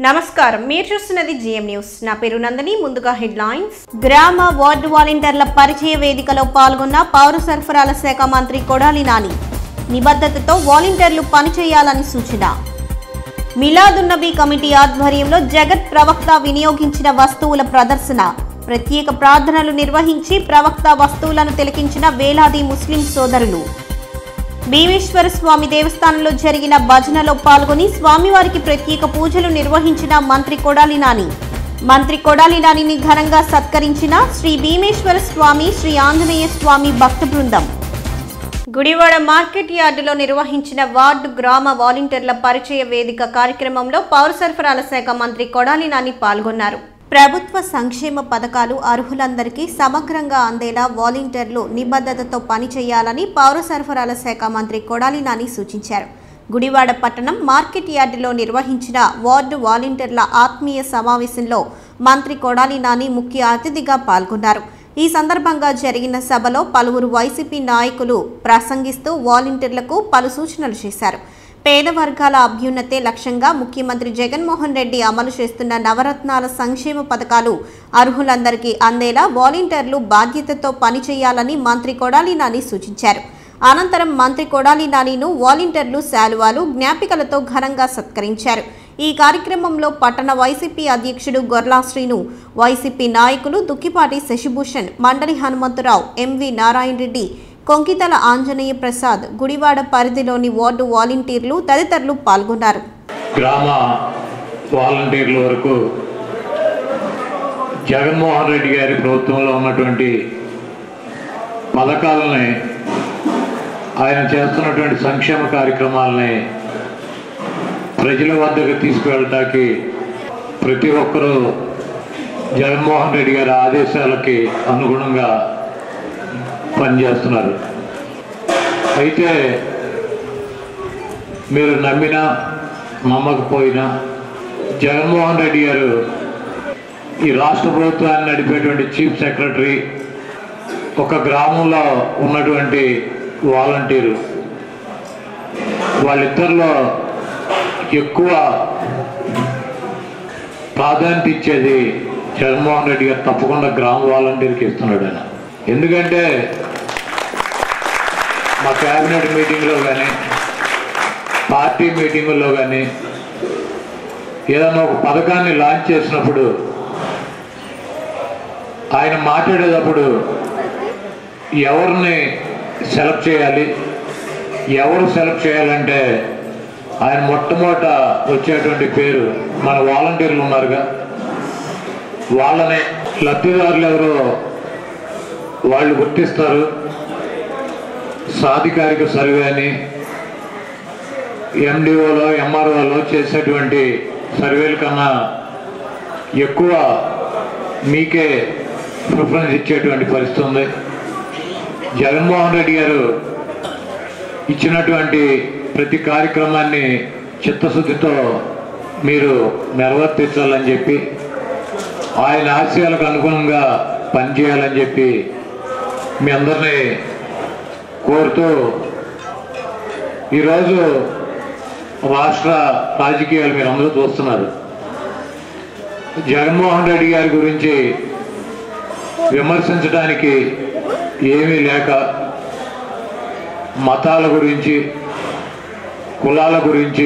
నమస్కారం మీరు చూస్తున్నది జిఎం న్యూస్ నా పేరు నందని ముందుగా హెడ్లైన్స్ గ్రామ వార్డు వాలంటీర్ల పరిచయ వేదికలో పాల్గొన్న పౌర సరఫరాల శాఖ మంత్రి కొడాలి నాని నిబద్ధతతో వాలంటీర్లు పనిచేయాలని సూచన మిలాదున్నబీ కమిటీ ఆధ్వర్యంలో జగత్ ప్రవక్త వినియోగించిన వస్తువుల ప్రదర్శన ప్రత్యేక ప్రార్థనలు నిర్వహించి ప్రవక్త వస్తువులను తిలకించిన వేలాది ముస్లిం సోదరులు భీమేశ్వర స్వామి దేవస్థానంలో జరిగిన భజనలో పాల్గొని స్వామివారికి ప్రత్యేక పూజలు నిర్వహించిన మంత్రి కొడాలి నాని మంత్రి కొడాలి నానిని ఘనంగా సత్కరించిన శ్రీ భీమేశ్వర స్వామి శ్రీ ఆంజనేయ స్వామి భక్త బృందం గుడివాడ మార్కెట్ యార్డులో నిర్వహించిన వార్డు గ్రామ వాలంటీర్ల పరిచయ వేదిక కార్యక్రమంలో పౌర సరఫరాల శాఖ మంత్రి కొడాలి నాని పాల్గొన్నారు ప్రభుత్వ సంక్షేమ పథకాలు అర్హులందరికీ సమగ్రంగా అందేలా వాలంటీర్లు నిబద్ధతతో పనిచేయాలని పౌర సరఫరాల శాఖ మంత్రి కొడాలి నాని సూచించారు గుడివాడ పట్టణం మార్కెట్ యార్డులో నిర్వహించిన వార్డు వాలంటీర్ల ఆత్మీయ సమావేశంలో మంత్రి కొడాలి నాని ముఖ్య అతిథిగా పాల్గొన్నారు ఈ సందర్భంగా జరిగిన సభలో పలువురు వైసీపీ నాయకులు ప్రసంగిస్తూ వాలంటీర్లకు పలు సూచనలు చేశారు పేద వర్గాల అభ్యున్నతే లక్ష్యంగా ముఖ్యమంత్రి జగన్మోహన్ రెడ్డి అమలు చేస్తున్న నవరత్నాల సంక్షేమ పథకాలు అర్హులందరికీ అందేలా వాలంటీర్లు బాధ్యతతో పనిచేయాలని మంత్రి కొడాలి నాని సూచించారు అనంతరం మంత్రి కొడాలి నానిను వాలంటీర్లు శాలువాలు జ్ఞాపికలతో ఘనంగా సత్కరించారు ఈ కార్యక్రమంలో పట్టణ వైసీపీ అధ్యక్షుడు గొర్లా శ్రీను వైసీపీ నాయకులు దుక్కిపాటి శశిభూషణ్ మండలి హనుమంతరావు ఎంవి నారాయణ రెడ్డి కొంకితల ఆంజనేయ ప్రసాద్ గుడివాడ పరిధిలోని వార్డు వాలంటీర్లు తదితరులు పాల్గొన్నారు గ్రామ వాలంటీర్ల వరకు జగన్మోహన్ రెడ్డి గారి ప్రభుత్వంలో ఉన్నటువంటి పథకాలని ఆయన చేస్తున్నటువంటి సంక్షేమ కార్యక్రమాలని ప్రజల వద్దకు తీసుకువెళ్ళటానికి ప్రతి ఒక్కరూ జగన్మోహన్ రెడ్డి గారి ఆదేశాలకి అనుగుణంగా పనిచేస్తున్నారు అయితే మీరు నమ్మినా నమ్మకపోయినా జగన్మోహన్ రెడ్డి గారు ఈ రాష్ట్ర ప్రభుత్వాన్ని నడిపేటువంటి చీఫ్ సెక్రటరీ ఒక గ్రామంలో ఉన్నటువంటి వాలంటీరు వాళ్ళిద్దరిలో ఎక్కువ ప్రాధాన్యత ఇచ్చేది జగన్మోహన్ రెడ్డి గారు తప్పకుండా గ్రామ వాలంటీర్కి ఇస్తున్నాడు ఆయన ఎందుకంటే మా క్యాబినెట్ మీటింగ్లో కానీ పార్టీ మీటింగుల్లో కానీ ఏదైనా ఒక పథకాన్ని లాంచ్ చేసినప్పుడు ఆయన మాట్లాడేటప్పుడు ఎవరిని సెలెక్ట్ చేయాలి ఎవరు సెలెక్ట్ చేయాలంటే ఆయన మొట్టమొదట వచ్చేటువంటి పేరు మన వాలంటీర్లు ఉన్నారుగా వాళ్ళని లబ్ధిదారులు ఎవరో వాళ్ళు గుర్తిస్తారు సాధికారిక సర్వే అని ఎండిఓలో ఎంఆర్ఓలో చేసేటువంటి సర్వేల కన్నా ఎక్కువ మీకే ప్రిఫరెన్స్ ఇచ్చేటువంటి పరిస్థితి ఉంది జగన్మోహన్ రెడ్డి గారు ఇచ్చినటువంటి ప్రతి కార్యక్రమాన్ని చిత్తశుద్ధితో మీరు నిర్వర్తించాలని చెప్పి ఆయన ఆశయాలకు అనుగుణంగా పనిచేయాలని చెప్పి మీ అందరినీ కోరుతూ ఈరోజు రాష్ట్ర రాజకీయాలు మీరు అందరూ చూస్తున్నారు జగన్మోహన్ రెడ్డి గారి గురించి విమర్శించడానికి ఏమీ లేక మతాల గురించి కులాల గురించి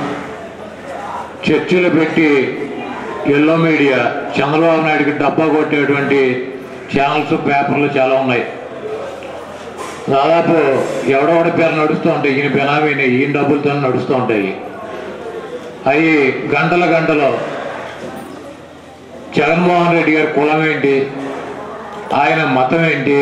చర్చలు పెట్టి ఎల్లో మీడియా చంద్రబాబు నాయుడికి డబ్బా కొట్టేటువంటి ఛానల్స్ పేపర్లు చాలా ఉన్నాయి దాదాపు ఎవడెవడి పేరు నడుస్తూ ఉంటాయి ఈయన బెనామీని ఈయన డబ్బులతో నడుస్తూ ఉంటాయి అవి గంటల గంటలో జగన్మోహన్ రెడ్డి గారి కులం ఏంటి ఆయన మతం ఏంటి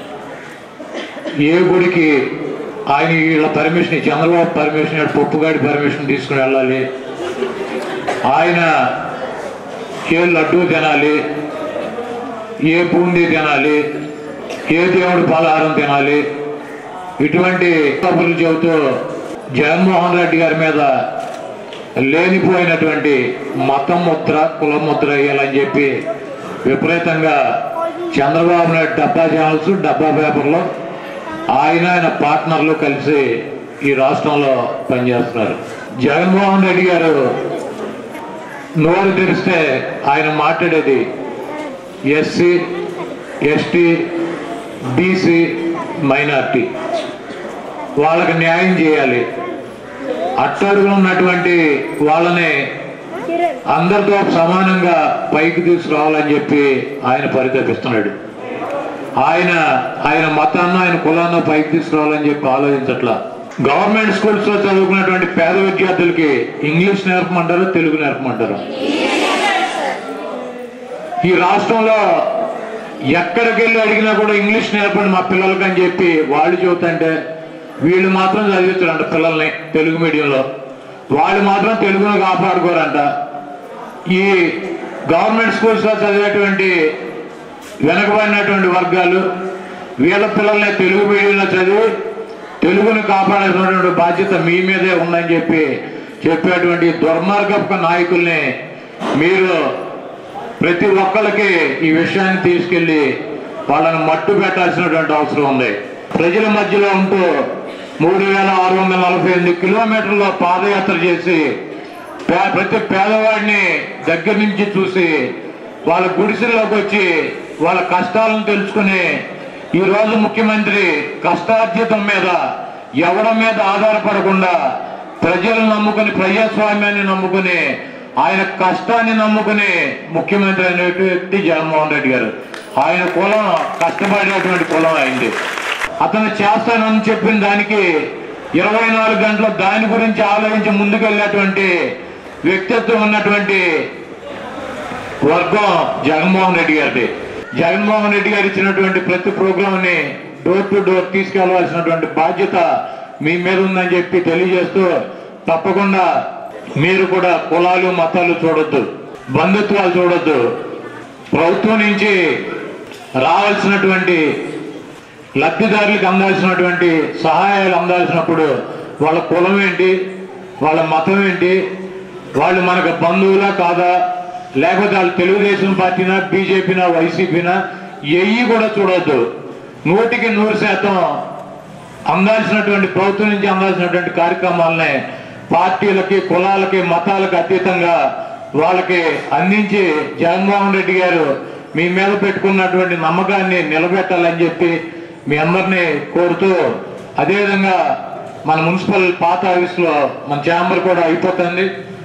ఏ గుడికి ఆయన వీళ్ళ పర్మిషన్ చంద్రబాబు పర్మిషన్ పప్పుగాడి పర్మిషన్ తీసుకుని వెళ్ళాలి ఆయన ఏ లడ్డూ తినాలి ఏ బూందీ తినాలి ఏ దేవుడి పలహారం తినాలి ఇటువంటి కబుర్లు చెబుతూ జగన్మోహన్ రెడ్డి గారి మీద లేనిపోయినటువంటి మతం ముద్ర కుల ముద్ర వేయాలని చెప్పి విపరీతంగా చంద్రబాబు నాయుడు డబ్బా ఛానల్స్ డబ్బా పేపర్లో ఆయన ఆయన పార్ట్నర్లు కలిసి ఈ రాష్ట్రంలో పనిచేస్తున్నారు జగన్మోహన్ రెడ్డి గారు నోరు తెరిస్తే ఆయన మాట్లాడేది ఎస్సీ ఎస్టీ బీసీ మైనార్టీ వాళ్ళకి న్యాయం చేయాలి అట్టడుగున ఉన్నటువంటి వాళ్ళని అందరితో సమానంగా పైకి తీసుకురావాలని చెప్పి ఆయన పరితపిస్తున్నాడు ఆయన ఆయన మతాన్ని ఆయన కులాన్ని పైకి తీసుకురావాలని చెప్పి ఆలోచించట్లా గవర్నమెంట్ స్కూల్స్ లో చదువుకున్నటువంటి పేద విద్యార్థులకి ఇంగ్లీష్ నేర్పమంటారు తెలుగు నేర్పమంటారు ఈ రాష్ట్రంలో ఎక్కడికి వెళ్ళి అడిగినా కూడా ఇంగ్లీష్ నేర్పండి మా పిల్లలకి అని చెప్పి వాళ్ళు చెబుతుంటే వీళ్ళు మాత్రం చదివించారంట పిల్లల్ని తెలుగు మీడియంలో వాళ్ళు మాత్రం తెలుగును కాపాడుకోరంట ఈ గవర్నమెంట్ స్కూల్స్లో చదివేటువంటి వెనకబడినటువంటి వర్గాలు వీళ్ళ పిల్లల్ని తెలుగు మీడియంలో చదివి తెలుగును కాపాడాల్సినటువంటి బాధ్యత మీ మీదే ఉందని చెప్పి చెప్పేటువంటి దుర్మార్గపు నాయకుల్ని మీరు ప్రతి ఒక్కరికి ఈ విషయాన్ని తీసుకెళ్లి వాళ్ళని మట్టు పెట్టాల్సినటువంటి అవసరం ఉంది ప్రజల మధ్యలో ఉంటూ మూడు వేల ఆరు వందల నలభై ఎనిమిది కిలోమీటర్ల పాదయాత్ర చేసి పే- ప్రతి పేదవాడిని దగ్గర నుంచి చూసి వాళ్ళ గుడిసెల్లోకి వచ్చి వాళ్ళ కష్టాలను తెలుసుకుని ఈ రోజు ముఖ్యమంత్రి కష్టార్జితం మీద ఎవరి మీద ఆధారపడకుండా ప్రజలను నమ్ముకుని ప్రజాస్వామ్యాన్ని నమ్ముకుని ఆయన కష్టాన్ని నమ్ముకుని ముఖ్యమంత్రి అనే వ్యక్తి జగన్మోహన్ రెడ్డి గారు ఆయన కులం కష్టపడేటువంటి కులం అయింది అతను చేస్తానని చెప్పిన దానికి ఇరవై నాలుగు గంటలు దాని గురించి ఆలోచించి ముందుకెళ్ళేటువంటి వ్యక్తిత్వం ఉన్నటువంటి వర్గం జగన్మోహన్ రెడ్డి గారిది జగన్మోహన్ రెడ్డి గారు ఇచ్చినటువంటి ప్రతి ప్రోగ్రామ్ ని డోర్ టు డోర్ తీసుకెళ్లవలసినటువంటి బాధ్యత మీ మీద ఉందని చెప్పి తెలియజేస్తూ తప్పకుండా మీరు కూడా కులాలు మతాలు చూడొద్దు బంధుత్వాలు చూడొద్దు ప్రభుత్వం నుంచి రావాల్సినటువంటి లబ్ధిదారులకు అందాల్సినటువంటి సహాయాలు అందాల్సినప్పుడు వాళ్ళ కులం ఏంటి వాళ్ళ మతం ఏంటి వాళ్ళు మనకు బంధువులా కాదా లేకపోతే వాళ్ళు తెలుగుదేశం పార్టీనా బీజేపీనా వైసీపీనా ఎయ్యి కూడా చూడొద్దు నూటికి నూరు శాతం అందాల్సినటువంటి ప్రభుత్వం నుంచి అందాల్సినటువంటి కార్యక్రమాలని పార్టీలకి కులాలకి మతాలకు అతీతంగా వాళ్ళకి అందించి జగన్మోహన్ రెడ్డి గారు మీ మీద పెట్టుకున్నటువంటి నమ్మకాన్ని నిలబెట్టాలని చెప్పి మీ అందరినీ కోరుతూ అదేవిధంగా మన మున్సిపల్ పాత ఆఫీస్లో మన ఛాంబర్ కూడా అయిపోతుంది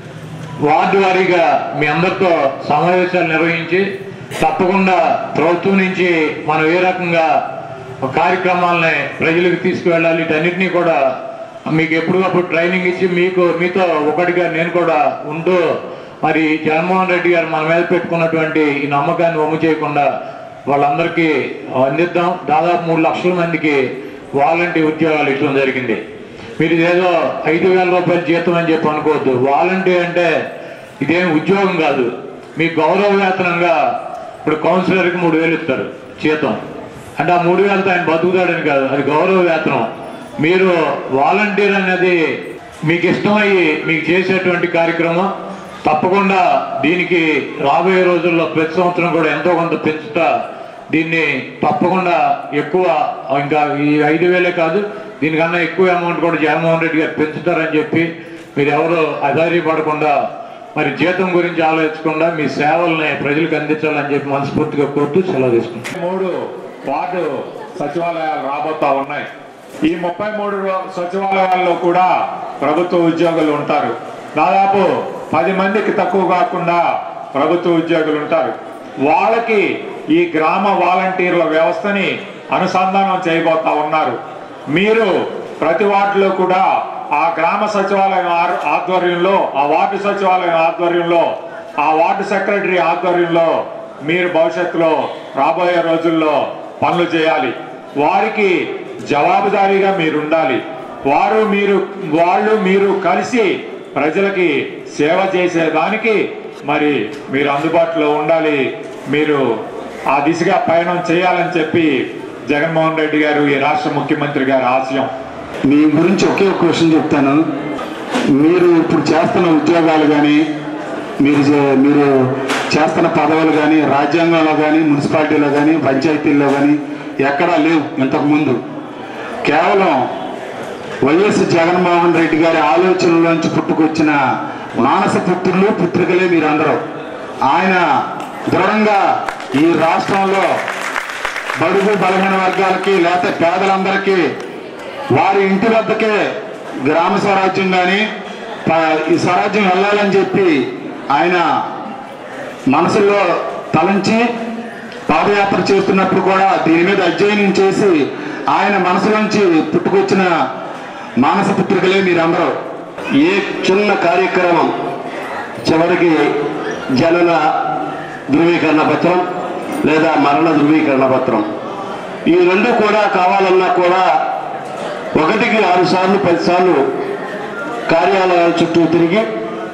వార్డు వారీగా మీ అందరితో సమావేశాలు నిర్వహించి తప్పకుండా ప్రభుత్వం నుంచి మనం ఏ రకంగా కార్యక్రమాలని ప్రజలకు తీసుకువెళ్ళాలి వీటన్నిటినీ కూడా మీకు ఎప్పటికప్పుడు ట్రైనింగ్ ఇచ్చి మీకు మీతో ఒకటిగా నేను కూడా ఉంటూ మరి జగన్మోహన్ రెడ్డి గారు మన మీద పెట్టుకున్నటువంటి ఈ నమ్మకాన్ని వమ్ము చేయకుండా వాళ్ళందరికీ అందిద్దాం దాదాపు మూడు లక్షల మందికి వాలంటీర్ ఉద్యోగాలు ఇవ్వడం జరిగింది మీరు ఏదో ఐదు వేల రూపాయల జీతం అని చెప్పి అనుకోవద్దు వాలంటీర్ అంటే ఇదేం ఉద్యోగం కాదు మీ గౌరవ వేతనంగా ఇప్పుడు కౌన్సిలర్కి మూడు వేలు ఇస్తారు జీతం అంటే ఆ మూడు వేలతో ఆయన బతుకుతాడని కాదు అది గౌరవ వేతనం మీరు వాలంటీర్ అనేది మీకు ఇష్టమయ్యి మీకు చేసేటువంటి కార్యక్రమం తప్పకుండా దీనికి రాబోయే రోజుల్లో ప్రతి సంవత్సరం కూడా ఎంతో కొంత పెంచుతా దీన్ని తప్పకుండా ఎక్కువ ఇంకా ఈ ఐదు వేలే కాదు దీనికన్నా ఎక్కువ అమౌంట్ కూడా జగన్మోహన్ రెడ్డి గారు పెంచుతారని చెప్పి మీరు ఎవరు అధైర్యపడకుండా మరి జీతం గురించి ఆలోచించకుండా మీ సేవల్ని ప్రజలకు అందించాలని చెప్పి మనస్ఫూర్తిగా కోరుతూ సెలవు తీసుకుంటాం మూడు వార్డు సచివాలయాలు రాబోతా ఉన్నాయి ఈ ముప్పై మూడు సచివాలయాల్లో కూడా ప్రభుత్వ ఉద్యోగులు ఉంటారు దాదాపు పది మందికి తక్కువ కాకుండా ప్రభుత్వ ఉద్యోగులు ఉంటారు వాళ్ళకి ఈ గ్రామ వాలంటీర్ల వ్యవస్థని అనుసంధానం చేయబోతా ఉన్నారు మీరు ప్రతి వార్డులో కూడా ఆ గ్రామ సచివాలయం ఆర్- ఆధ్వర్యంలో ఆ వార్డు సచివాలయం ఆధ్వర్యంలో ఆ వార్డు సెక్రటరీ ఆధ్వర్యంలో మీరు భవిష్యత్తులో రాబోయే రోజుల్లో పనులు చేయాలి వారికి జవాబుదారీగా మీరు ఉండాలి వారు మీరు వాళ్ళు మీరు కలిసి ప్రజలకి సేవ చేసేదానికి మరి మీరు అందుబాటులో ఉండాలి మీరు ఆ దిశగా పయనం చేయాలని చెప్పి జగన్మోహన్ రెడ్డి గారు ఈ రాష్ట్ర ముఖ్యమంత్రి గారి ఆశయం మీ గురించి ఒకే ఒక క్వశ్చన్ చెప్తాను మీరు ఇప్పుడు చేస్తున్న ఉద్యోగాలు కానీ మీరు చే- మీరు చేస్తున్న పదవులు కానీ రాజ్యాంగంలో కానీ మున్సిపాలిటీలో కానీ పంచాయతీల్లో కానీ ఎక్కడా లేవు ఇంతకుముందు కేవలం వైఎస్ జగన్మోహన్ రెడ్డి గారి ఆలోచనలోంచి పుట్టుకొచ్చిన మానస పుత్రులు పుత్రికలే మీరందరూ ఆయన దృఢంగా ఈ రాష్ట్రంలో బడుగు బలహీన వర్గాలకి లేకపోతే పేదలందరికీ వారి ఇంటి వద్దకే గ్రామ స్వరాజ్యం కానీ ఈ స్వరాజ్యం వెళ్ళాలని చెప్పి ఆయన మనసులో తలంచి పాదయాత్ర చేస్తున్నప్పుడు కూడా దీని మీద అధ్యయనం చేసి ఆయన మనసులోంచి పుట్టుకొచ్చిన మానస పుత్రికలే మీరందరూ ఏ చిన్న కార్యక్రమం చివరికి జనన ధృవీకరణ పత్రం లేదా మరణ ధృవీకరణ పత్రం ఈ రెండు కూడా కావాలన్నా కూడా ఒకటికి ఆరు సార్లు పది సార్లు కార్యాలయాల చుట్టూ తిరిగి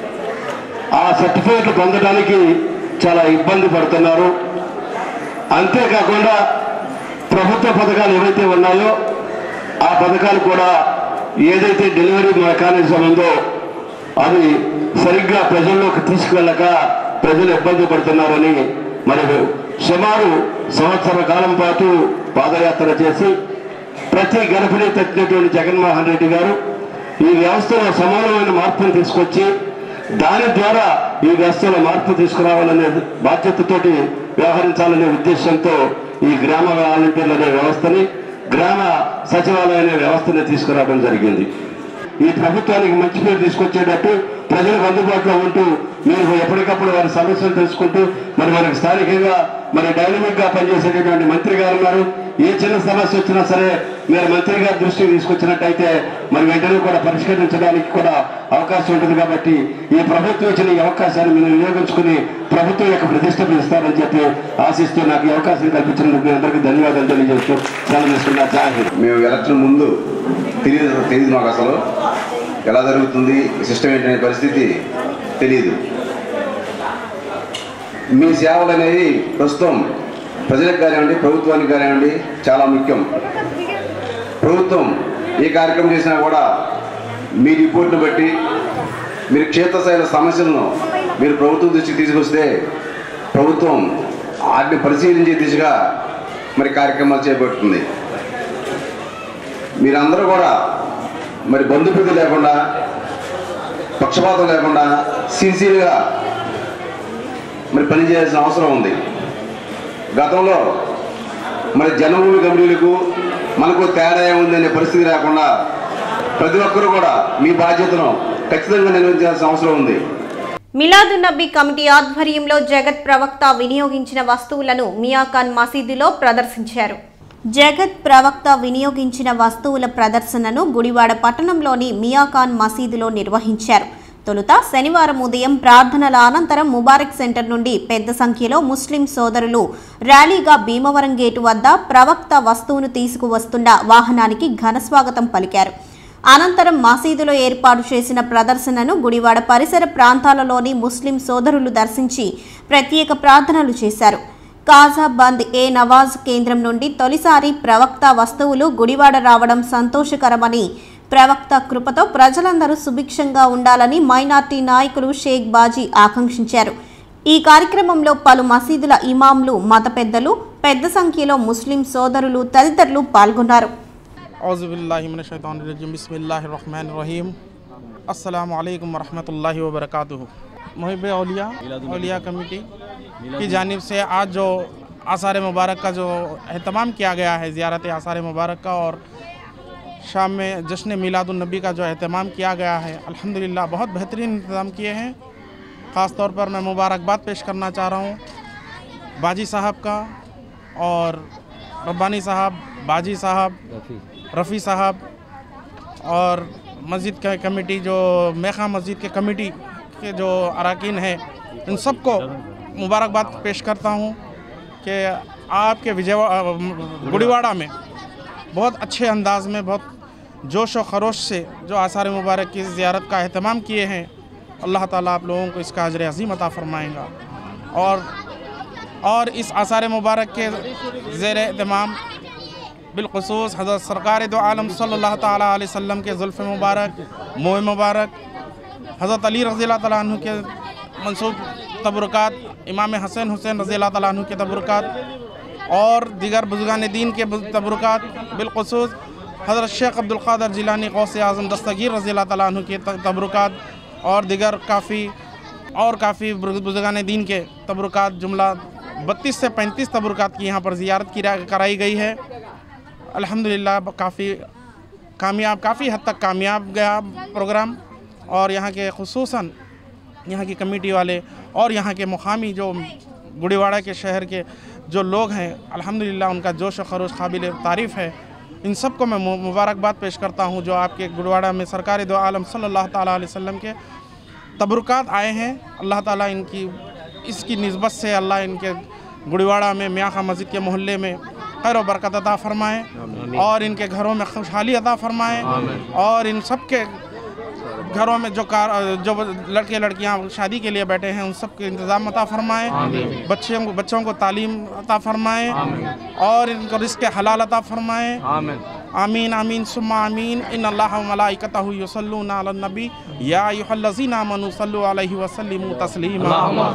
ఆ సర్టిఫికేట్లు పొందడానికి చాలా ఇబ్బంది పడుతున్నారు అంతేకాకుండా ప్రభుత్వ పథకాలు ఏవైతే ఉన్నాయో ఆ పథకాలు కూడా ఏదైతే డెలివరీ మెకానిజం ఉందో అది సరిగ్గా ప్రజల్లోకి తీసుకువెళ్ళక ప్రజలు ఇబ్బంది పడుతున్నారని మరి సుమారు సంవత్సర కాలం పాటు పాదయాత్ర చేసి ప్రతి గర్భిణీ తట్టినటువంటి జగన్మోహన్ రెడ్డి గారు ఈ వ్యవస్థలో సమానమైన మార్పును తీసుకొచ్చి దాని ద్వారా ఈ వ్యవస్థలో మార్పు తీసుకురావాలనే బాధ్యతతోటి వ్యవహరించాలనే ఉద్దేశంతో ఈ గ్రామ వాలంటీర్లు అనే వ్యవస్థని గ్రామ సచివాలయ అనే వ్యవస్థని తీసుకురావడం జరిగింది ఈ ప్రభుత్వానికి మంచి పేరు తీసుకొచ్చేటట్టు ప్రజలకు అందుబాటులో ఉంటూ మీరు ఎప్పటికప్పుడు వారి సమస్యలు తెలుసుకుంటూ మరి మనకి స్థానికంగా మరి డైనమిక్ గా పనిచేసేటటువంటి మంత్రి గారు ఉన్నారు ఏ చిన్న సమస్య వచ్చినా సరే మీరు మంత్రి గారి దృష్టికి తీసుకొచ్చినట్టయితే మరి వెంటనే కూడా పరిష్కరించడానికి కూడా అవకాశం ఉంటుంది కాబట్టి ఈ ప్రభుత్వం ఇచ్చిన ఈ అవకాశాన్ని మీరు వినియోగించుకుని ప్రభుత్వం యొక్క ప్రతిష్ట ఇస్తారని చెప్పి ఆశిస్తూ నాకు ఈ అవకాశం కల్పించినందుకు మీ అందరికీ ధన్యవాదాలు తెలియజేస్తూ సెలవు తీసుకున్నా జాహిర్ మేము ఎలక్షన్ ముందు తెలియదు తెలియదు మాకు అసలు ఎలా జరుగుతుంది సిస్టమ్ ఏంటనే పరిస్థితి తెలియదు మీ సేవలు అనేవి ప్రస్తుతం ప్రజలకు కానివ్వండి ప్రభుత్వానికి కానివ్వండి చాలా ముఖ్యం ప్రభుత్వం ఏ కార్యక్రమం చేసినా కూడా మీ రిపోర్ట్ను బట్టి మీరు క్షేత్రస్థాయిల సమస్యలను మీరు ప్రభుత్వం దృష్టికి తీసుకొస్తే ప్రభుత్వం వాటిని పరిశీలించే దిశగా మరి కార్యక్రమాలు చేపడుతుంది మీరందరూ కూడా మరి బంధుప్రీతి లేకుండా పక్షపాతం లేకుండా సిన్సియర్గా మరి పనిచేయాల్సిన అవసరం ఉంది గతంలో మరి జన్మభూమి కమిటీలకు మనకు తేడా ఏముందనే పరిస్థితి లేకుండా ప్రతి ఒక్కరూ కూడా మీ బాధ్యతను ఖచ్చితంగా నిర్వహించాల్సిన అవసరం ఉంది మిలాదున్నబీ కమిటీ ఆధ్వర్యంలో జగత్ ప్రవక్త వినియోగించిన వస్తువులను మియాఖాన్ మసీదులో ప్రదర్శించారు జగత్ ప్రవక్త వినియోగించిన వస్తువుల ప్రదర్శనను గుడివాడ పట్టణంలోని మియాఖాన్ మసీదులో నిర్వహించారు తొలుత శనివారం ఉదయం ప్రార్థనల అనంతరం ముబారక్ సెంటర్ నుండి పెద్ద సంఖ్యలో ముస్లిం సోదరులు ర్యాలీగా భీమవరం గేటు వద్ద ప్రవక్త వస్తువును తీసుకువస్తున్న వాహనానికి ఘనస్వాగతం పలికారు అనంతరం మసీదులో ఏర్పాటు చేసిన ప్రదర్శనను గుడివాడ పరిసర ప్రాంతాలలోని ముస్లిం సోదరులు దర్శించి ప్రత్యేక ప్రార్థనలు చేశారు కాజా బంద్ ఏ నవాజ్ కేంద్రం నుండి తొలిసారి ప్రవక్త వస్తువులు గుడివాడ రావడం సంతోషకరమని ప్రవక్త కృపతో ప్రజలందరూ సుభిక్షంగా ఉండాలని మైనార్టీ నాయకులు షేక్ బాజీ ఆకాంక్షించారు ఈ కార్యక్రమంలో పలు మసీదుల ఇమాంలు మత పెద్దలు పెద్ద సంఖ్యలో ముస్లిం సోదరులు తదితరులు పాల్గొన్నారు औज़बिल्लिमिनशैतानिर्रजीम बिस्मिल्लाहिर्रहमानिर्रहीम अस्सलाम वालेकुम वरहमतुल्लाहि वबरकातुहू मुहिब औलिया औलिया कमेटी की जानिब से आज जो आसार मुबारक का जो अहतमाम किया गया है ज़ियारत आसार मुबारक का और शाम में जश्न मीलादुलनबी का जो अहतमाम किया गया है अल्हम्दुलिल्लाह बहुत बेहतरीन इंतज़ाम किए हैं ख़ास तौर पर मैं मुबारकबाद पेश करना चाह रहा हूँ बाजी साहब का और रब्बानी साहब बाजी साहब रफ़ी साहब और मस्जिद का कमेटी जो मेखा मस्जिद के कमेटी के जो अरकान हैं इन सबको मुबारकबाद पेश करता हूँ कि आपके विजय गुड़ीवाड़ा में बहुत अच्छे अंदाज में बहुत जोश व खरोश से जो आसार मुबारक की ज़ियारत का अहतमाम किए हैं अल्लाह ताला आप लोगों को इसका अजर अजीम अता फरमाएँगा और और इस आसार मुबारक के ज़ेर अहतमाम बिलखसूस हज़रत सरकार दो आलम सल्लल्लाहु ताला अलैहि वसल्लम के जुल्फ़ मुबारक मोह मुबारक हज़रत अली रज़ी तु के मनसूब तबरक़ात इमाम हसन हुसैन रज़ी तु के तबरक़ात और दीगर बुजुर्गान दीन के तबरक़ात बिलखसूस हज़रत शेख अब्दुल्क़ादर जिलानी गौस आज़म दस्तगीर रज़ी तु के तबरक़ात और दिगर काफ़ी और काफ़ी बुजुर्गान दीन के तबरुकात जुमला बत्तीस से पैंतीस तबरुकात की यहाँ पर ज़ियारत की कराई गई है अल्हम्दुलिल्लाह काफ़ी कामयाब काफ़ी हद तक कामयाब गया प्रोग्राम और यहाँ के खसूसन यहाँ की कमेटी वाले और यहाँ के मुकामी जो गुड़ीवाड़ा के शहर के जो लोग हैं अल्हम्दुलिल्लाह उनका जोश व खरोश काबिल तारीफ़ है इन सबको मैं मु- मुबारकबाद पेश करता हूँ जो आपके गुड़वाड़ा में सरकार दो आलम सल्लल्लाहु ताला अलैहि वसल्लम के तबरुकात आए हैं अल्लाह ताला इनकी इसकी नस्बत से अल्लाह इनके गुड़ीवाड़ा में मियाँ खा मस्जिद के मोहल्ले में खैर व बरकत अता फरमाए और इनके घरों में खुशहाली अता फरमाए और इन सब के घरों में जो कार जो लड़के लड़कियां शादी के लिए बैठे हैं उन सब के इंतज़ाम अता फरमाए बच्चों को बच्चों को तालीम अता फरमाए और इनको रिस्क हलाल अता फरमाए आमीन आमीन सुम्मा आमीन इन अल्लाह व मलाइकतहु युसल्लूना अलन नबी या अय्युहल्लज़ीना आमनू सल्लु अलैहि व सल्लिमू तस्लीमा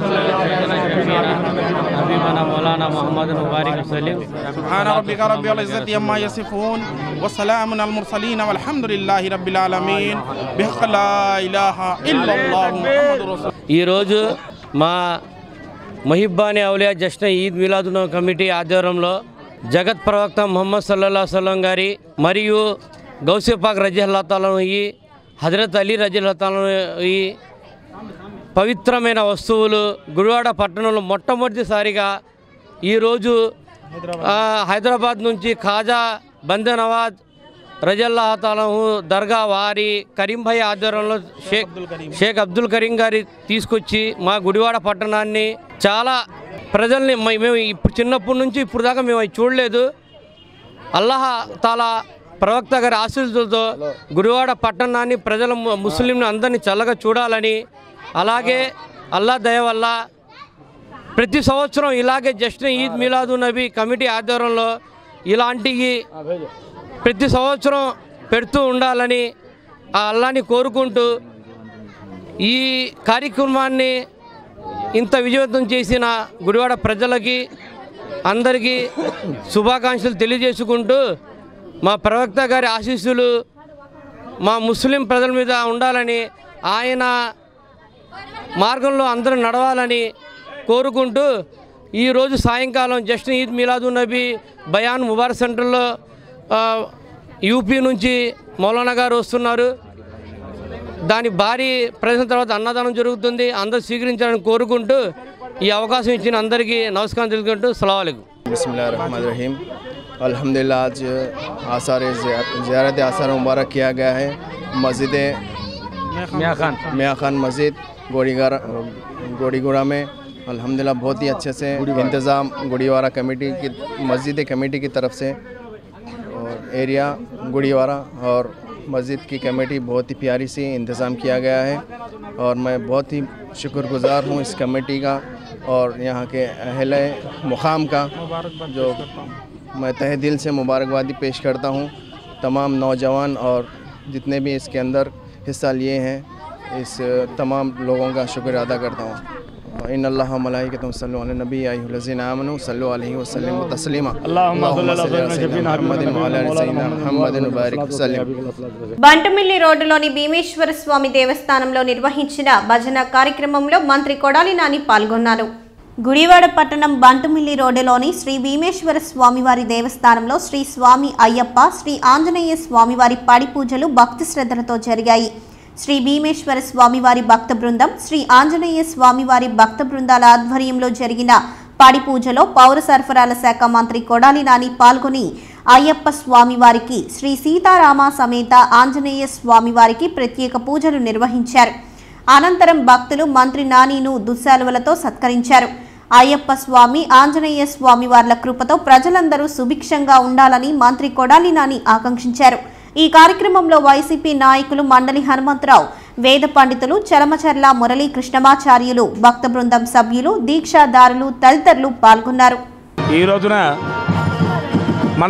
हबीबाना मौलाना मोहम्मद मुबारक वसल्लम सुब्हान रब्बिका रब्बिल इज्जति अम्मा यसिफून व सलामुन अल मुरसलीन वल्हम्दुलिल्लाहि रब्बिल आलमीन बिहक़ ला इलाहा इल्लल्लाह मुहम्मदुर रसूल ఈరోజు మా మహిబ్బాని ఔలియా జశ్న ఈద్ మిలాదున కమిటీ ఆధ్వర్యంలో జగత్ ప్రవక్త ముహమ్మద్ సల్లల్లా సల్లం గారి మరియు గౌసేపాక్ రజహల్లాతాలను ఈ హజరత్ అలీ రజహల్లాతాలను ఈ పవిత్రమైన వస్తువులు గుడివాడ పట్టణంలో మొట్టమొదటిసారిగా ఈరోజు ఆ, హైదరాబాద్ నుంచి ఖాజా బందే నవాజ్ రజల్లాహతాలహు దర్గా వారి కరీంభాయ్ ఆధ్వర్యంలో షేక్ షేక్ అబ్దుల్ కరీం గారి తీసుకొచ్చి మా గుడివాడ పట్టణాన్ని చాలా ప్రజల్ని మ- మేము ఇప్పుడు చిన్నప్పటి నుంచి ఇప్పుడు దాకా మేము అవి చూడలేదు అల్లాహ తాలా ప్రవక్త గారి ఆశీస్సులతో గుడివాడ పట్టణాన్ని ప్రజల ము- ముస్లింలు అందరినీ చల్లగా చూడాలని అలాగే అల్లా దయ వల్ల ప్రతి సంవత్సరం ఇలాగే జస్ట్ ఈద్ మిలాదు నబీ కమిటీ ఆధ్వర్యంలో ఇలాంటివి ప్రతి సంవత్సరం పెడుతూ ఉండాలని ఆ అల్లాని కోరుకుంటూ ఈ కార్యక్రమాన్ని ఇంత విజయవంతం చేసిన గుడివాడ ప్రజలకి అందరికీ శుభాకాంక్షలు తెలియజేసుకుంటూ మా ప్రవక్త గారి ఆశీస్సులు మా ముస్లిం ప్రజల మీద ఉండాలని ఆయన మార్గంలో అందరూ నడవాలని కోరుకుంటూ ఈరోజు సాయంకాలం జస్ట్ ఈద్ మిలాదు నబీ బయాన్ ముబారక్ సెంటర్లో ఆ, యూపీ నుంచి మౌలానా గారు వస్తున్నారు దాని భారీ ప్రదర్శన తర్వాత అన్నదానం జరుగుతుంది అందరూ స్వీకరించాలని కోరుకుంటూ ఈ అవకాశం ఇచ్చిన అందరికీ నమస్కారం తెలుసుకుంటూ సలాం बसमीम अल्हम्दुलिल्लाह आज आसार ज़्यारत आसार मुबारक किया गया है मस्जिद मियाँ खान मियाँ खान मस्जिद गोड़ीगारा गोड़ीगुड़ा में अल्हम्दुलिल्लाह बहुत ही अच्छे से इंतज़ाम गुड़ीवारा कमेटी की मस्जिद कमेटी की तरफ से और एरिया गुड़ीवारा और मस्जिद की कमेटी बहुत ही प्यारी सी इंतज़ाम किया गया है और मैं बहुत ही शुक्रगुजार हूँ इस कमेटी का और यहाँ के अहल मुकाम का जो मैं तहे दिल से मुबारकबादी पेश करता हूँ तमाम नौजवान और जितने भी इसके अंदर हिस्सा लिए हैं इस तमाम लोगों का शुक्र अदा करता हूँ इन अल्लाह मलाइकतुम सल्लु अला नबी अय्युहल्लज़ीना आमनु सल्लु अलैहि वसल्लम तस्लीमा अल्लाहुम्मा सल्लि अला सय्यिदिना मुहम्मदिन व अला आलि सय्यिदिना मुहम्मदिन व बारिक वसल्लिम బంటుమిల్లి రోడ్డులోని భీమేశ్వర స్వామి దేవస్థానంలో నిర్వహించిన భజన కార్యక్రమంలో మంత్రి కొడాలి నాని పాల్గొన్నారు గుడివాడ పట్టణం బంటుమిల్లి రోడ్డులోని శ్రీ భీమేశ్వర స్వామివారి దేవస్థానంలో శ్రీ స్వామి అయ్యప్ప శ్రీ ఆంజనేయ స్వామివారి పడి పూజలు భక్తి శ్రద్ధలతో జరిగాయి శ్రీ భీమేశ్వర స్వామివారి భక్త బృందం శ్రీ ఆంజనేయ స్వామివారి భక్త బృందాల ఆధ్వర్యంలో జరిగిన పాడి పూజలో పౌర సరఫరాల శాఖ మంత్రి కొడాలి నాని పాల్గొని అయ్యప్ప స్వామివారికి శ్రీ సీతారామ సమేత ఆంజనేయ స్వామివారికి ప్రత్యేక పూజలు నిర్వహించారు అనంతరం భక్తులు మంత్రి నానిను దుస్సాలువలతో సత్కరించారు అయ్యప్ప స్వామి ఆంజనేయ స్వామి వార్ల కృపతో ప్రజలందరూ సుభిక్షంగా ఉండాలని మంత్రి కొడాలి నాని ఆకాంక్షించారు ఈ కార్యక్రమంలో వైసీపీ నాయకులు మండలి హనుమంతరావు వేద పండితులు చలమచర్ల మురళీ కృష్ణమాచార్యులు భక్త బృందం సభ్యులు దీక్షాదారులు తదితరులు పాల్గొన్నారు ఈ రోజున మన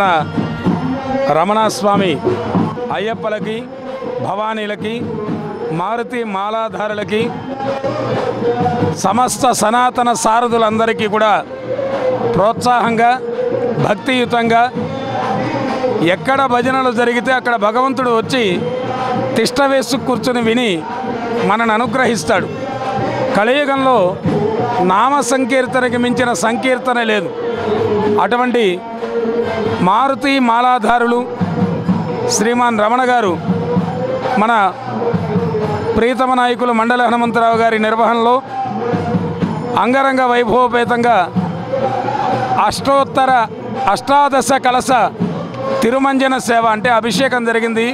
రమణస్వామి అయ్యప్పలకి భవానీలకి మారుతి మాలాధారులకి సమస్త సనాతన సారథులందరికీ కూడా ప్రోత్సాహంగా భక్తియుతంగా ఎక్కడ భజనలు జరిగితే అక్కడ భగవంతుడు వచ్చి తిష్ట వేసు కూర్చొని విని మనను అనుగ్రహిస్తాడు కలియుగంలో నామ సంకీర్తనకి మించిన సంకీర్తన లేదు అటువంటి మారుతి మాలాధారులు శ్రీమాన్ రమణ గారు మన ప్రీతమ నాయకులు మండల హనుమంతరావు గారి నిర్వహణలో అంగరంగ వైభవపేతంగా అష్టోత్తర అష్టాదశ కలశ తిరుమంజన సేవ అంటే అభిషేకం జరిగింది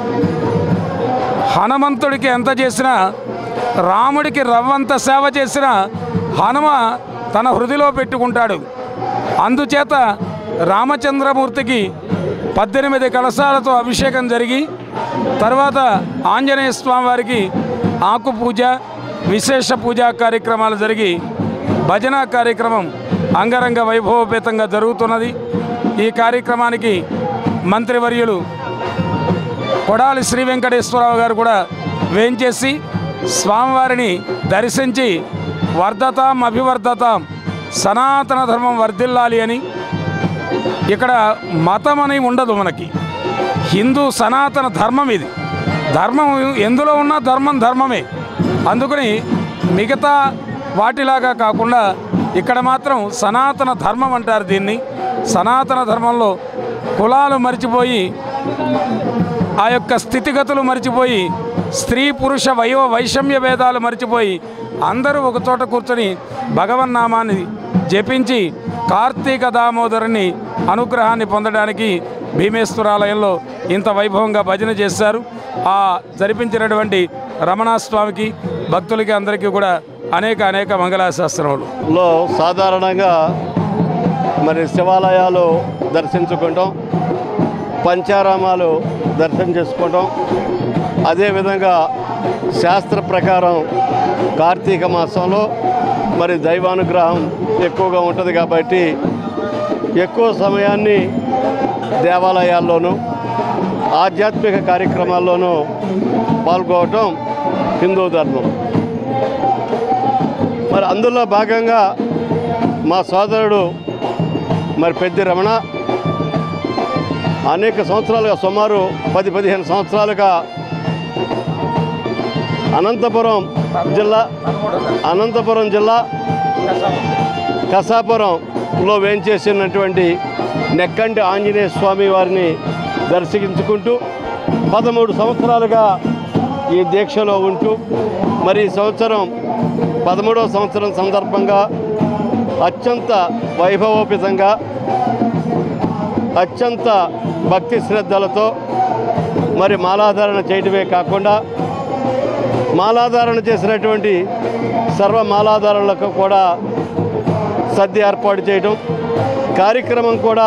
హనుమంతుడికి ఎంత చేసినా రాముడికి రవ్వంత సేవ చేసినా హనుమ తన హృదిలో పెట్టుకుంటాడు అందుచేత రామచంద్రమూర్తికి పద్దెనిమిది కలశాలతో అభిషేకం జరిగి తర్వాత ఆంజనేయ స్వామి వారికి ఆకు పూజ విశేష పూజా కార్యక్రమాలు జరిగి భజన కార్యక్రమం అంగరంగ వైభవపేతంగా జరుగుతున్నది ఈ కార్యక్రమానికి మంత్రివర్యులు కొడాలి శ్రీ వెంకటేశ్వరరావు గారు కూడా వేంచేసి స్వామివారిని దర్శించి వర్ధతాం అభివర్ధతాం సనాతన ధర్మం వర్ధిల్లాలి అని ఇక్కడ మతం అని ఉండదు మనకి హిందూ సనాతన ధర్మం ఇది ధర్మం ఎందులో ఉన్నా ధర్మం ధర్మమే అందుకని మిగతా వాటిలాగా కాకుండా ఇక్కడ మాత్రం సనాతన ధర్మం అంటారు దీన్ని సనాతన ధర్మంలో కులాలు మరిచిపోయి ఆ యొక్క స్థితిగతులు మరిచిపోయి స్త్రీ పురుష వయో వైషమ్య భేదాలు మరిచిపోయి అందరూ ఒక చోట కూర్చొని భగవన్నామాన్ని జపించి కార్తీక దామోదరుని అనుగ్రహాన్ని పొందడానికి భీమేశ్వరాలయంలో ఇంత వైభవంగా భజన చేశారు ఆ జరిపించినటువంటి రమణాస్వామికి భక్తులకి అందరికీ కూడా అనేక అనేక మంగళాశాస్త్రములు లో సాధారణంగా మరి శివాలయాలు దర్శించుకుంటాం పంచారామాలు దర్శనం చేసుకుంటాం అదేవిధంగా శాస్త్ర ప్రకారం కార్తీక మాసంలో మరి దైవానుగ్రహం ఎక్కువగా ఉంటుంది కాబట్టి ఎక్కువ సమయాన్ని దేవాలయాల్లోనూ ఆధ్యాత్మిక కార్యక్రమాల్లోనూ పాల్గొనటం హిందూ ధర్మం మరి అందులో భాగంగా మా సోదరుడు మరి పెద్ది రమణ అనేక సంవత్సరాలుగా సుమారు పది పదిహేను సంవత్సరాలుగా అనంతపురం జిల్లా అనంతపురం జిల్లా కసాపురంలో వేంచేసినటువంటి నెక్కంటి ఆంజనేయ స్వామి వారిని దర్శించుకుంటూ పదమూడు సంవత్సరాలుగా ఈ దీక్షలో ఉంటూ మరి ఈ సంవత్సరం పదమూడవ సంవత్సరం సందర్భంగా అత్యంత వైభవోపితంగా అత్యంత భక్తి శ్రద్ధలతో మరి మాలాధారణ చేయటమే కాకుండా మాలాధారణ చేసినటువంటి సర్వ మాలాధారణలకు కూడా సద్య ఏర్పాటు చేయడం కార్యక్రమం కూడా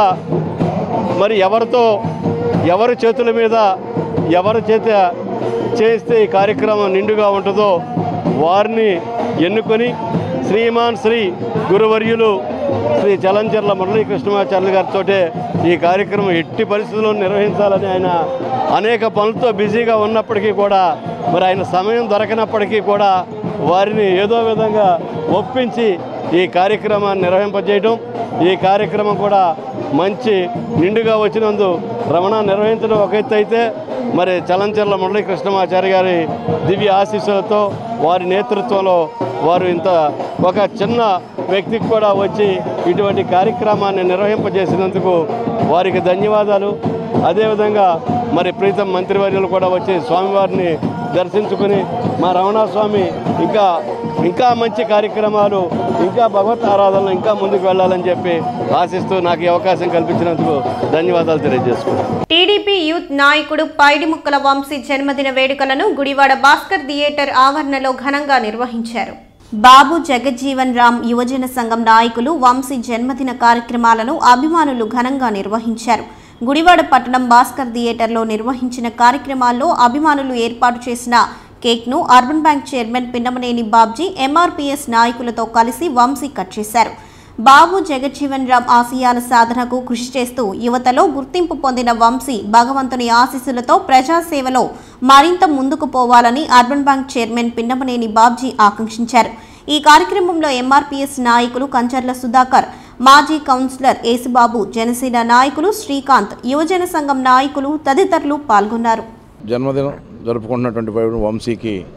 మరి ఎవరితో ఎవరి చేతుల మీద ఎవరి చేత చేస్తే ఈ కార్యక్రమం నిండుగా ఉంటుందో వారిని ఎన్నుకొని శ్రీమాన్ శ్రీ గురువర్యులు శ్రీ చలంచర్ల మురళీకృష్ణమాచార్యులు గారితో ఈ కార్యక్రమం ఎట్టి పరిస్థితుల్లో నిర్వహించాలని ఆయన అనేక పనులతో బిజీగా ఉన్నప్పటికీ కూడా మరి ఆయన సమయం దొరకనప్పటికీ కూడా వారిని ఏదో విధంగా ఒప్పించి ఈ కార్యక్రమాన్ని నిర్వహింపజేయడం ఈ కార్యక్రమం కూడా మంచి నిండుగా వచ్చినందు రమణ నిర్వహించడం ఒక ఎత్తు అయితే మరి చలంచర్ల మురళీ కృష్ణమాచారి గారి దివ్య ఆశీస్సులతో వారి నేతృత్వంలో వారు ఇంత ఒక చిన్న వ్యక్తికి కూడా వచ్చి ఇటువంటి కార్యక్రమాన్ని నిర్వహింపజేసినందుకు వారికి ధన్యవాదాలు అదేవిధంగా మరి ప్రీతం మంత్రివర్యులు కూడా వచ్చి స్వామివారిని దర్శించుకుని మా రమణస్వామి ఇంకా ఇంకా మంచి కార్యక్రమాలు ఇంకా భగవత్ ఆరాధనలు ఇంకా ముందుకు వెళ్ళాలని చెప్పి ఆశిస్తూ నాకు ఈ అవకాశం కల్పించినందుకు ధన్యవాదాలు తెలియజేసుకుంటాను టీడీపీ యూత్ నాయకుడు పైడిముక్కల వంశీ జన్మదిన వేడుకలను గుడివాడ భాస్కర్ థియేటర్ ఆవరణలో ఘనంగా నిర్వహించారు బాబు జగజ్జీవన్ రామ్ యువజన సంఘం నాయకులు వంశీ జన్మదిన కార్యక్రమాలను అభిమానులు ఘనంగా నిర్వహించారు గుడివాడ పట్టణం భాస్కర్ థియేటర్లో నిర్వహించిన కార్యక్రమాల్లో అభిమానులు ఏర్పాటు చేసిన కేక్ను urban bank chairman Pinnamaneni Babji MRPS నాయకులతో కలిసి వంశీ కట్ చేశారు బాబు జగజ్జీవన్ రామ్ ఆశయాల సాధనకు కృషి చేస్తూ యువతలో గుర్తింపు పొందిన వంశీ భగవంతుని ఆశీస్సులతో ప్రజాసేవలో మరింత ముందుకు పోవాలని urban bank chairman Pinnamaneni Babji ఆకాంక్షించారు ఈ కార్యక్రమంలో ఎంఆర్పీఎస్ నాయకులు కంచర్ల సుధాకర్ మాజీ కౌన్సిలర్ యేసుబాబు జనసేన నాయకులు శ్రీకాంత్ యువజన సంఘం నాయకులు తదితరులు పాల్గొన్నారు జన్మదినం జరుపుకుంటున్నటువంటి వైపు వంశీకి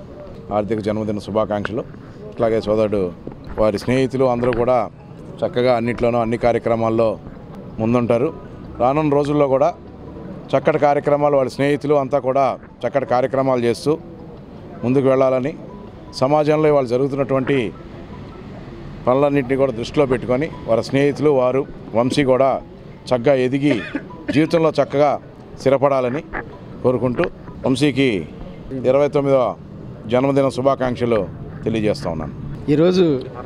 ఆర్థిక జన్మదిన శుభాకాంక్షలు అట్లాగే సోదరుడు వారి స్నేహితులు అందరూ కూడా చక్కగా అన్నిట్లోనూ అన్ని కార్యక్రమాల్లో ముందుంటారు రానున్న రోజుల్లో కూడా చక్కటి కార్యక్రమాలు వాళ్ళ స్నేహితులు అంతా కూడా చక్కటి కార్యక్రమాలు చేస్తూ ముందుకు వెళ్ళాలని సమాజంలో వాళ్ళు జరుగుతున్నటువంటి పనులన్నింటినీ కూడా దృష్టిలో పెట్టుకొని వారి స్నేహితులు వారు వంశీ కూడా చక్కగా ఎదిగి జీవితంలో చక్కగా స్థిరపడాలని కోరుకుంటూ వంశీకి ఇరవై తొమ్మిదవ జన్మదిన శుభాకాంక్షలు తెలియజేస్తా ఉన్నాను ఈరోజు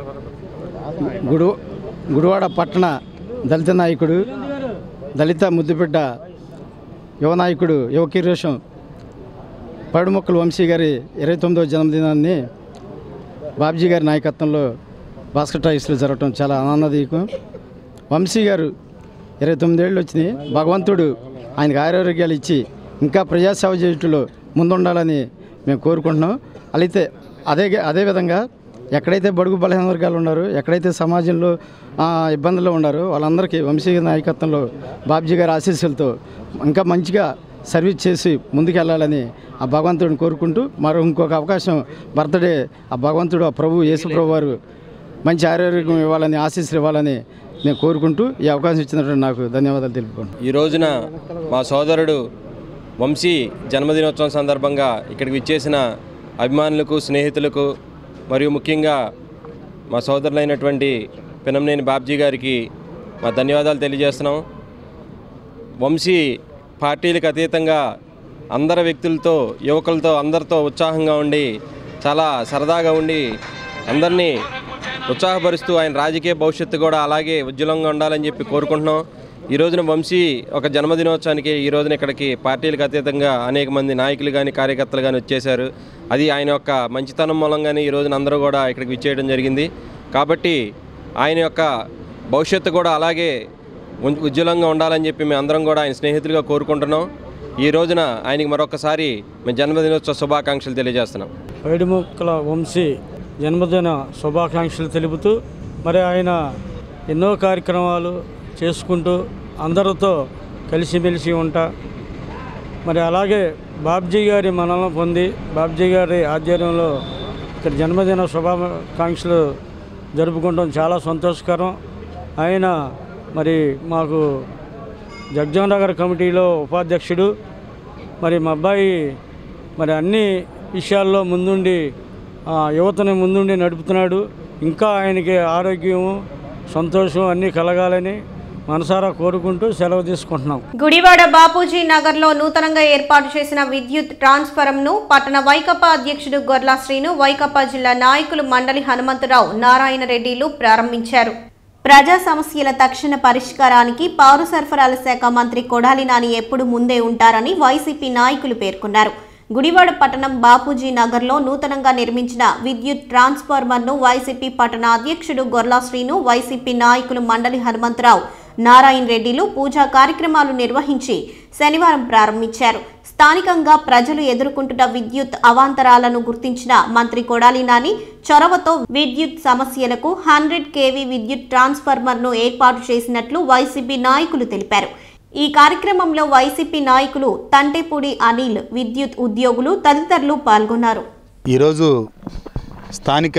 గుడు గుడివాడ పట్టణ దళిత నాయకుడు దళిత ముద్దుబిడ్డ యువ నాయకుడు యువ కిరోషం పడుమొక్కల వంశీ గారి ఇరవై తొమ్మిదవ జన్మదినాన్ని బాబ్జీ గారి నాయకత్వంలో బాస్కెట్ రైస్లో జరగటం చాలా ఆనందదీయకం వంశీ గారు ఇరవై తొమ్మిదేళ్ళు వచ్చినాయి భగవంతుడు ఆయనకు ఆరోగ్యాలు ఇచ్చి ఇంకా ప్రజాసేవ చేయటంలో ముందుండాలని మేము కోరుకుంటున్నాం అయితే అదే అదేవిధంగా ఎక్కడైతే బడుగు బలహీన వర్గాలు ఉన్నారో ఎక్కడైతే సమాజంలో ఆ, ఇబ్బందుల్లో ఉన్నారో వాళ్ళందరికీ వంశీ నాయకత్వంలో బాబ్జీ గారి ఆశీస్సులతో ఇంకా మంచిగా సర్వీస్ చేసి ముందుకెళ్ళాలని ఆ భగవంతుడిని కోరుకుంటూ మరో ఇంకొక అవకాశం బర్త్డే ఆ భగవంతుడు ఆ ప్రభు యేసు ప్రభు వారు మంచి ఆరోగ్యం ఇవ్వాలని ఆశీస్సులు ఇవ్వాలని నేను కోరుకుంటూ ఈ అవకాశం ఇచ్చినటువంటి నాకు ధన్యవాదాలు తెలుపుకుంటున్నాను ఈ రోజున మా సోదరుడు వంశీ జన్మదినోత్సవం సందర్భంగా ఇక్కడికి విచ్చేసిన అభిమానులకు స్నేహితులకు మరియు ముఖ్యంగా మా సోదరులైనటువంటి పినంనేని బాబ్జీ గారికి మా ధన్యవాదాలు తెలియజేస్తున్నాం వంశీ పార్టీలకు అతీతంగా అందరి వ్యక్తులతో యువకులతో అందరితో ఉత్సాహంగా ఉండి చాలా సరదాగా ఉండి అందరినీ ఉత్సాహపరుస్తూ ఆయన రాజకీయ భవిష్యత్తు కూడా అలాగే ఉజ్వలంగా ఉండాలని చెప్పి కోరుకుంటున్నాం ఈ రోజున వంశీ ఒక జన్మదినోత్సవానికి ఈ రోజున ఇక్కడికి పార్టీలకు అతీతంగా అనేక మంది నాయకులు కానీ కార్యకర్తలు కానీ వచ్చేశారు అది ఆయన యొక్క మంచితనం మూలంగానే ఈ రోజున అందరూ కూడా ఇక్కడికి విచ్చేయడం జరిగింది కాబట్టి ఆయన యొక్క భవిష్యత్తు కూడా అలాగే ఉ- ఉజ్వలంగా ఉండాలని చెప్పి మేము అందరం కూడా ఆయన స్నేహితులుగా కోరుకుంటున్నాం ఈ రోజున ఆయనకి మరొకసారి మేము జన్మదినోత్సవ శుభాకాంక్షలు తెలియజేస్తున్నాం వేడిముక్కల వంశీ జన్మదిన శుభాకాంక్షలు తెలుపుతూ మరి ఆయన ఎన్నో కార్యక్రమాలు చేసుకుంటూ అందరితో కలిసిమెలిసి ఉంటా మరి అలాగే బాబ్జీ గారి మనల్ని పొంది బాబ్జీ గారి ఆధ్వర్యంలో ఇక్కడ జన్మదిన శుభాకాంక్షలు జరుపుకోవడం చాలా సంతోషకరం ఆయన మరి మాకు జగ్జనగర్ కమిటీలో ఉపాధ్యక్షుడు మరి మా అబ్బాయి మరి అన్ని విషయాల్లో ముందుండి ఆ, యువతని ముందుండి నడుపుతున్నాడు ఇంకా ఆయనకి ఆరోగ్యం సంతోషం అన్నీ కలగాలని మనసారా కోరుకుంటూ సెలవు తీసుకుంటున్నాం గుడివాడ బాపూజీ నగర్లో నూతనంగా ఏర్పాటు చేసిన విద్యుత్ ట్రాన్స్ఫారంను పట్టణ వైకపా అధ్యక్షుడు గొర్లా శ్రీను వైకపా జిల్లా నాయకులు మండలి హనుమంతరావు నారాయణ రెడ్డిలు ప్రారంభించారు ప్రజా సమస్యల తక్షణ పరిష్కారానికి పౌర సరఫరాల శాఖ మంత్రి కొడాలి నాని ఎప్పుడు ముందే ఉంటారని వైసీపీ నాయకులు పేర్కొన్నారు గుడివాడ పట్టణం బాపూజీ నగర్లో నూతనంగా నిర్మించిన విద్యుత్ ట్రాన్స్ఫార్మర్ను వైసీపీ పట్టణ అధ్యక్షుడు గొర్లా శ్రీను వైసీపీ నాయకులు మండలి హనుమంతరావు నారాయణ రెడ్డిలు పూజా కార్యక్రమాలు నిర్వహించి శనివారం ప్రారంభించారు స్థానికంగా ప్రజలు ఎదుర్కొంటున్న విద్యుత్ అవాంతరాలను గుర్తించిన మంత్రి కొడాలి నాని చొరవతో విద్యుత్ సమస్యలకు హండ్రెడ్ కేవీ విద్యుత్ ట్రాన్స్ఫార్మర్ను ఏర్పాటు చేసినట్లు వైసీపీ నాయకులు తెలిపారు ఈ కార్యక్రమంలో వైసీపీ నాయకులు తంటెపూడి అనిల్ విద్యుత్ ఉద్యోగులు తదితరులు పాల్గొన్నారు ఈరోజు స్థానిక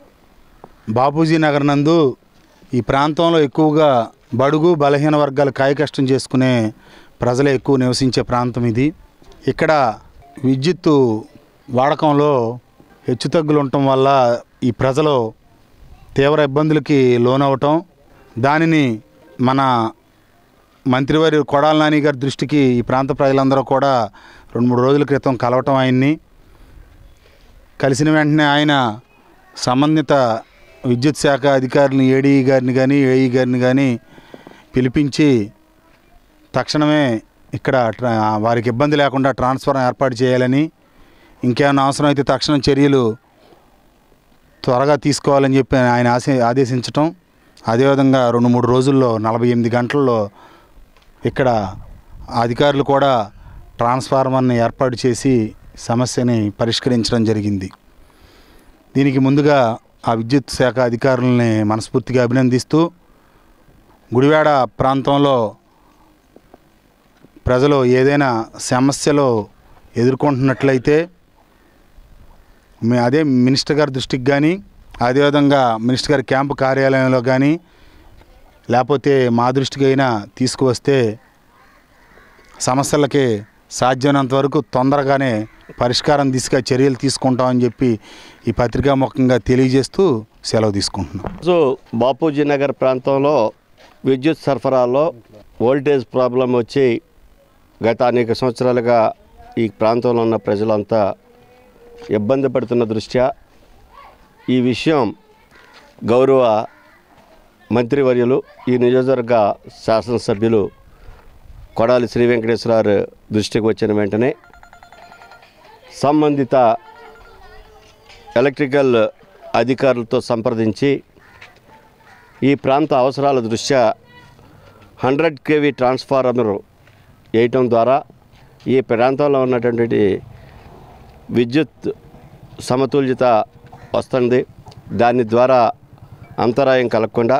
బాపూజీ నగర్ నందు ఈ ప్రాంతంలో ఎక్కువగా బడుగు బలహీన వర్గాలు కాయకష్టం చేసుకునే ప్రజలు ఎక్కువ నివసించే ప్రాంతం ఇది ఇక్కడ విద్యుత్తు వాడకంలో హెచ్చుతగ్గులు ఉండటం వల్ల ఈ ప్రజలు తీవ్ర ఇబ్బందులకి లోనవటం దానిని మన మంత్రివారి కొడాల నాని గారి దృష్టికి ఈ ప్రాంత ప్రజలందరూ కూడా రెండు మూడు రోజుల క్రితం కలవటం ఆయన్ని కలిసిన వెంటనే ఆయన సంబంధిత విద్యుత్ శాఖ అధికారులను ఏడీ గారిని కానీ ఏఈ గారిని కానీ పిలిపించి తక్షణమే ఇక్కడ ట్రా- వారికి ఇబ్బంది లేకుండా ట్రాన్స్ఫర్ ఏర్పాటు చేయాలని ఇంకేమైనా అవసరం అయితే తక్షణం చర్యలు త్వరగా తీసుకోవాలని చెప్పి ఆయన ఆశ ఆదేశించటం అదేవిధంగా రెండు మూడు రోజుల్లో నలభై ఎనిమిది గంటల్లో ఇక్కడ అధికారులు కూడా ట్రాన్స్ఫార్మర్ని ఏర్పాటు చేసి సమస్యని పరిష్కరించడం జరిగింది దీనికి ముందుగా ఆ విద్యుత్ శాఖ అధికారులని మనస్ఫూర్తిగా అభినందిస్తూ గుడివాడ ప్రాంతంలో ప్రజలు ఏదైనా సమస్యలు ఎదుర్కొంటున్నట్లయితే మే అదే మినిస్టర్ గారి దృష్టికి కానీ అదేవిధంగా మినిస్టర్ గారి క్యాంపు కార్యాలయంలో కానీ లేకపోతే మా దృష్టికి అయినా తీసుకువస్తే సమస్యలకి సాధ్యమైనంత వరకు తొందరగానే పరిష్కారం దిశగా చర్యలు తీసుకుంటామని చెప్పి ఈ పత్రికాముఖంగా తెలియజేస్తూ సెలవు తీసుకుంటున్నాం సో బాపూజీ నగర్ ప్రాంతంలో విద్యుత్ సరఫరాలో వోల్టేజ్ ప్రాబ్లం వచ్చి గత అనేక సంవత్సరాలుగా ఈ ప్రాంతంలో ఉన్న ప్రజలంతా ఇబ్బంది పడుతున్న దృష్ట్యా ఈ విషయం గౌరవ మంత్రివర్యులు ఈ నియోజకవర్గ శాసనసభ్యులు కొడాలి శ్రీ వెంకటేశ్వరరావు దృష్టికి వచ్చిన వెంటనే సంబంధిత ఎలక్ట్రికల్ అధికారులతో సంప్రదించి ఈ ప్రాంత అవసరాల దృష్ట్యా హండ్రెడ్ కేవీ ట్రాన్స్ఫార్మర్ వేయటం ద్వారా ఈ ప్రాంతంలో ఉన్నటువంటి విద్యుత్ సమతుల్యత వస్తుంది దాని ద్వారా అంతరాయం కలగకుండా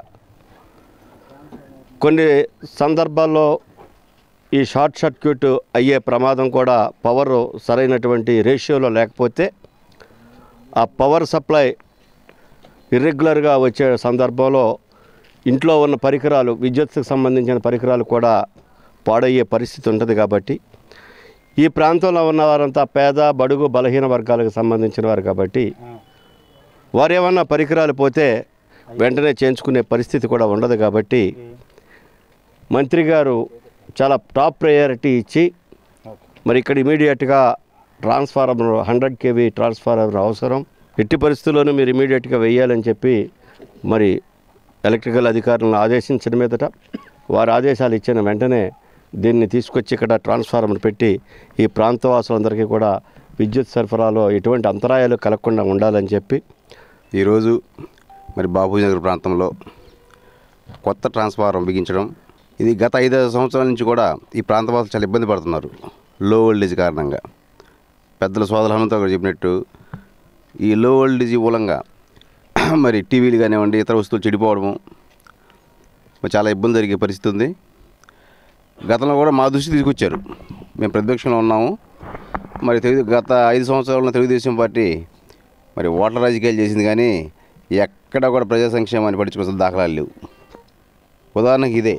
కొన్ని సందర్భాల్లో ఈ షార్ట్ సర్క్యూట్ అయ్యే ప్రమాదం కూడా పవర్ సరైనటువంటి రేషియోలో లేకపోతే ఆ పవర్ సప్లై ఇర్రెగ్యులర్గా వచ్చే సందర్భంలో ఇంట్లో ఉన్న పరికరాలు విద్యుత్కు సంబంధించిన పరికరాలు కూడా పాడయ్యే పరిస్థితి ఉంటుంది కాబట్టి ఈ ప్రాంతంలో ఉన్న వారంతా పేద బడుగు బలహీన వర్గాలకు సంబంధించిన వారు కాబట్టి వారు ఏమన్నా పరికరాలు పోతే వెంటనే చేయించుకునే పరిస్థితి కూడా ఉండదు కాబట్టి మంత్రి గారు చాలా టాప్ ప్రయారిటీ ఇచ్చి మరి ఇక్కడ ఇమీడియట్గా ట్రాన్స్ఫార్మర్ హండ్రెడ్ కేవీ ట్రాన్స్ఫార్మర్ అవసరం ఎట్టి పరిస్థితుల్లోనూ మీరు ఇమీడియట్గా వెయ్యాలని చెప్పి మరి ఎలక్ట్రికల్ అధికారులను ఆదేశించిన మీదట వారు ఆదేశాలు ఇచ్చిన వెంటనే దీన్ని తీసుకొచ్చి ఇక్కడ ట్రాన్స్ఫార్మర్ పెట్టి ఈ ప్రాంతవాసులందరికీ కూడా విద్యుత్ సరఫరాలో ఎటువంటి అంతరాయాలు కలగకుండా ఉండాలని చెప్పి ఈరోజు మరి బాబూజీ నగర్ ప్రాంతంలో కొత్త ట్రాన్స్ఫార్మర్ బిగించడం ఇది గత ఐదు సంవత్సరాల నుంచి కూడా ఈ ప్రాంతవాసులు చాలా ఇబ్బంది పడుతున్నారు లో ఓల్డేజ్ కారణంగా పెద్దల సోదరులు హనుమంతరావు గారు చెప్పినట్టు ఈ లో ఓల్డేజ్ మూలంగా మరి టీవీలు కానివ్వండి ఇతర వస్తువులు చెడిపోవడము మరి చాలా ఇబ్బంది జరిగే పరిస్థితి ఉంది గతంలో కూడా మా దృష్టి తీసుకొచ్చారు మేము ప్రతిపక్షంలో ఉన్నాము మరి తెలుగు గత ఐదు సంవత్సరాల తెలుగుదేశం పార్టీ మరి ఓట్ల రాజకీయాలు చేసింది కానీ ఎక్కడ కూడా ప్రజా సంక్షేమాన్ని పట్టించుకోవాల్సిన దాఖలాలు లేవు ఉదాహరణకి ఇదే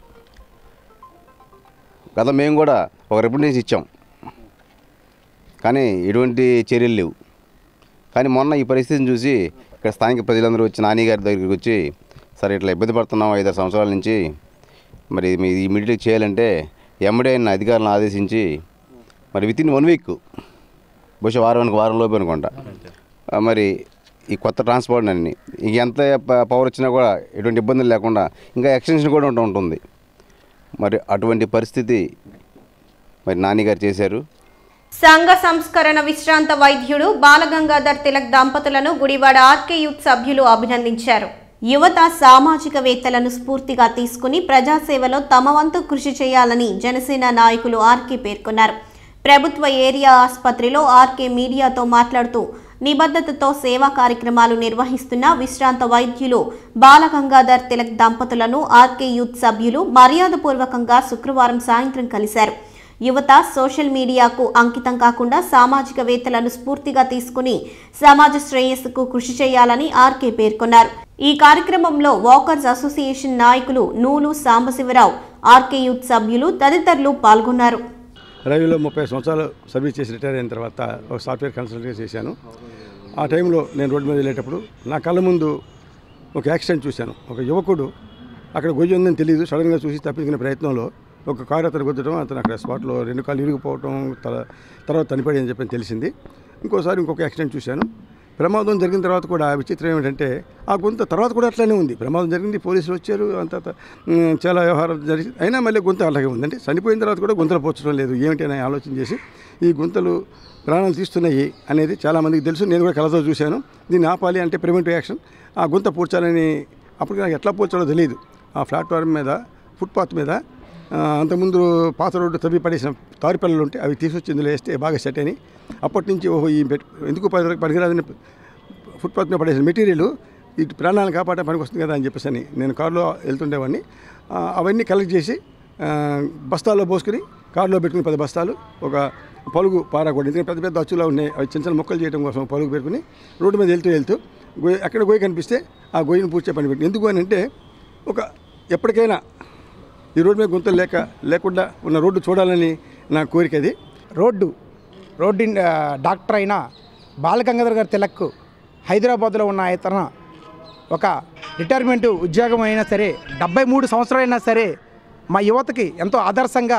గత మేము కూడా ఒక రిప్రజెంటేషన్ ఇచ్చాం కానీ ఎటువంటి చర్యలు లేవు కానీ మొన్న ఈ పరిస్థితిని చూసి ఇక్కడ స్థానిక ప్రజలందరూ వచ్చి నాని గారి దగ్గరికి వచ్చి సరే ఇట్లా ఇబ్బంది పడుతున్నాం ఐదారు సంవత్సరాల నుంచి మరి మీ ఇమీడియట్గా చేయాలంటే ఎమ్మడే ఆయన అధికారులను ఆదేశించి మరి విత్ ఇన్ వన్ వీక్ బహుశా వారానికి వారం లోపు అనుకుంటా ఆ, మరి ఈ కొత్త ట్రాన్స్పోర్ట్ అన్ని ఇంక ఎంత ప- పవర్ వచ్చినా కూడా ఎటువంటి ఇబ్బందులు లేకుండా ఇంకా ఎక్స్టెన్షన్ కూడా ఉంటూ ఉంటుంది మరి అటువంటి పరిస్థితి మరి నాన్నగారు చేశారు సంఘ సంస్కరణ విశ్రాంత వైద్యుడు బాలగంగాధర్ తిలక్ దంపతులను గుడివాడ ఆర్కే యూత్ సభ్యులు అభినందించారు యువత సామాజికవేత్తలను స్ఫూర్తిగా తీసుకుని ప్రజాసేవలో తమ వంతు కృషి చేయాలని జనసేన నాయకులు ఆర్కే పేర్కొన్నారు ప్రభుత్వ ఏరియా ఆసుపత్రిలో ఆర్కే మీడియాతో మాట్లాడుతూ నిబద్ధతతో సేవా కార్యక్రమాలు నిర్వహిస్తున్న విశ్రాంత వైద్యులు బాలగంగాధర్ తిలక్ దంపతులను ఆర్కే యూత్ సభ్యులు మర్యాదపూర్వకంగా శుక్రవారం సాయంత్రం కలిశారు యువత సోషల్ మీడియాకు అంకితం కాకుండా సామాజికవేత్తలను స్ఫూర్తిగా తీసుకుని సమాజ శ్రేయస్సుకు కృషి చేయాలని ఆర్కే పేర్కొన్నారు ఈ కార్యక్రమంలో వాకర్స్ అసోసియేషన్ నాయకులు నూలు సాంబశివరావు ఆర్కే యూత్ సభ్యులు తదితరులు పాల్గొన్నారు రైల్వేలో ముప్పై సంవత్సరాలు సర్వీస్ చేసి రిటైర్ అయిన తర్వాత ఒక సాఫ్ట్వేర్ కన్సల్టెంట్గా చేశాను ఆ టైంలో నేను రోడ్డు మీద వెళ్ళేటప్పుడు నా కళ్ళ ముందు ఒక యాక్సిడెంట్ చూశాను ఒక యువకుడు అక్కడ గొయ్యి ఉందని తెలియదు సడన్గా చూసి తప్పించుకునే ప్రయత్నంలో ఒక కారు అతను గుద్దడం అతను అక్కడ స్పాట్లో రెండు కాళ్ళు ఇరిగిపోవటం తల తర్వాత చనిపోయి అని చెప్పి తెలిసింది ఇంకోసారి ఇంకొక యాక్సిడెంట్ చూశాను ప్రమాదం జరిగిన తర్వాత కూడా విచిత్రం ఏమిటంటే ఆ గుంత తర్వాత కూడా అట్లానే ఉంది ప్రమాదం జరిగింది పోలీసులు వచ్చారు అంత ఉమ్, చాలా వ్యవహారం జరిగి అయినా మళ్ళీ గుంత అలాగే ఉంది అంటే చనిపోయిన తర్వాత కూడా గుంతలు పోర్చడం లేదు ఏమిటి అని ఆలోచన చేసి ఈ గుంతలు ప్రాణాలు తీస్తున్నాయి అనేది చాలామందికి తెలుసు నేను కూడా కలతో చూశాను దీన్ని ఆపాలి అంటే ప్రివెంటివ్ యాక్షన్ ఆ గుంత పూడ్చాలని అప్పుడు నాకు ఎట్లా పూడ్చాలో తెలియదు ఆ ప్లాట్ఫామ్ మీద ఫుట్పాత్ మీద ఆ, అంతకుముందు పాత రోడ్డు తవ్వి పడేసిన తారు పిల్లలు ఉంటే అవి తీసుకొచ్చి ఇందులో వేస్తే బాగా సెట్ అని అప్పటి నుంచి ఓహో ఈ పెట్- ఎందుకు పని- పనికిరాదని ఫుట్పాత్ మీద పడేసిన మెటీరియల్ ఇటు ప్రాణాలను కాపాడే పనికి వస్తుంది కదా అని చెప్పేసి అని నేను కారులో వెళ్తుండేవాడిని ఆ, అవన్నీ కలెక్ట్ చేసి ఆ, బస్తాల్లో పోసుకుని కారులో పెట్టుకుని పది బస్తాలు ఒక పలుగు పారకూడదు ఎందుకంటే పెద్ద పెద్ద అచ్చులో ఉన్నాయి అవి చిన్న చిన్న మొక్కలు చేయడం కోసం పలుగు పెట్టుకుని రోడ్డు మీద వెళ్తూ వెళ్తూ గొయ్యి ఎక్కడ గొయ్యి కనిపిస్తే ఆ గొయ్యిని పూడ్చే పని పెట్టి ఎందుకు అని అంటే ఒక ఎప్పటికైనా ఈ రోడ్డు మీద గుంతలు లేక లేకుండా ఉన్న రోడ్డు చూడాలని నా కోరిక అది రోడ్డు రోడ్డు ఇన్- ఆ, డాక్టర్ అయిన బాలగంగాధర్ గారి తిలక్ హైదరాబాద్లో ఉన్న ఇతర ఒక రిటైర్మెంట్ ఉద్యోగం అయినా సరే డెబ్బై మూడు సంవత్సరాలైనా సరే మా యువతకి ఎంతో ఆదర్శంగా